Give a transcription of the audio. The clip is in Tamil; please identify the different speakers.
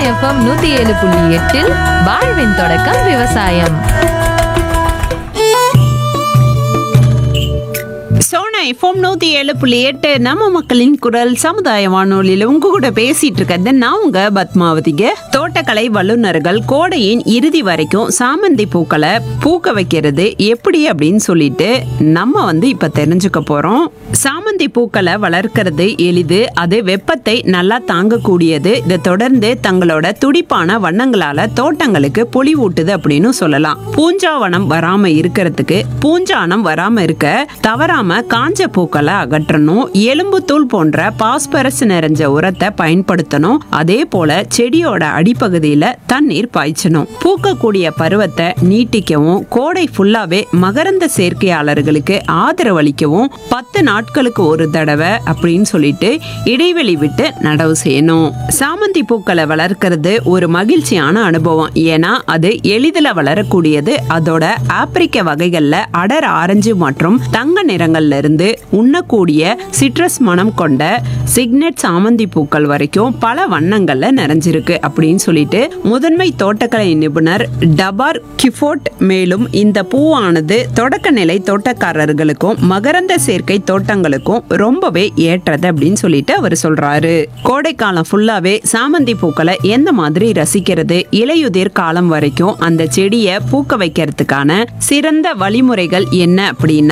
Speaker 1: எஃப்எம் நூத்தி ஏழு புள்ளி எட்டில் வாழ்வின் தொடக்கம் விவசாயம்
Speaker 2: சோனா எஃப்எம் நூத்தி ஏழு புள்ளி எட்டு நம்ம மக்களின் குரல் சமுதாய வானொலியில உங்க கூட பேசிட்டு இருக்கிறது நான் உங்க பத்மாவதிங்க தோட்டக்கலை வல்லுநர்கள் கோடையின் இறுதி வரைக்கும் சாமந்தி பூக்களை பூக்க வைக்கிறது எப்படி அப்படின்னு சொல்லிட்டு நம்ம வந்து இப்ப தெரிஞ்சுக்க போறோம் சாமந்தி பூக்களை வளர்க்கறது எளிது அது வெப்பத்தை நல்லா தாங்கக்கூடியது இதை தொடர்ந்து தங்களோட துடிப்பான வண்ணங்களால தோட்டங்களுக்கு பொலிவூட்டுது அப்படின்னு சொல்லலாம் பூஞ்சாவனம் வராம இருக்கிறதுக்கு பூஞ்சானம் வராம இருக்க தவறாம காஞ்ச பூக்களை அகற்றணும் எலும்புத்தூள் போன்ற பாஸ்பரஸ் நிறைஞ்ச உரத்தை பயன்படுத்தணும் அதே போல செடியோட அடிப்பகுதியில தண்ணீர் பாய்ச்சணும் பூக்கக்கூடிய பருவத்தை நீட்டிக்கவும் கோடை ஃபுல்லாவே மகரந்த சேர்க்கையாளர்களுக்கு ஆதரவளிக்கவும் பத்து நாட்களுக்கு ஒரு தடவை அப்படின்னு சொல்லிட்டு இடைவெளி விட்டு நடவு செய்யணும் சாமந்தி பூக்களை வளர்க்கறது ஒரு மகிழ்ச்சியான அனுபவம் ஏன்னா அது எளிதில் வளரக்கூடியது அதோட ஆப்பிரிக்க வகைகள்ல அடர் ஆரஞ்சு மற்றும் தங்க நிறங்கள்ல இருந்து உண்ணக்கூடிய சிட்ரஸ் மனம் கொண்ட சிக்னெட் சாமந்தி பூக்கள் வரைக்கும் பல வண்ணங்கள்ல நிறைஞ்சிருக்கு அப்படின்னு சொல்லிட்டு முதன்மை தோட்டக்கலை நிபுணர் டபார் கிஃபோர்ட் மேலும் இந்த பூவானது தொடக்க நிலை தோட்டக்காரர்களுக்கும் மகரந்த சேர்க்கை தோட்டங்களுக்கும் ரொம்பவே ஏற்றது அப்படின்னு சொல்லிட்டு அவர் சொல்றாரு கோடைக்காலம் ஃபுல்லாவே சாமந்தி பூக்களை எந்த மாதிரி ரசிக்கிறது இலையுதிர் காலம் வரைக்கும் அந்த செடியை பூக்க வைக்கிறதுக்கான சிறந்த வழிமுறைகள் என்ன அப்படின்னா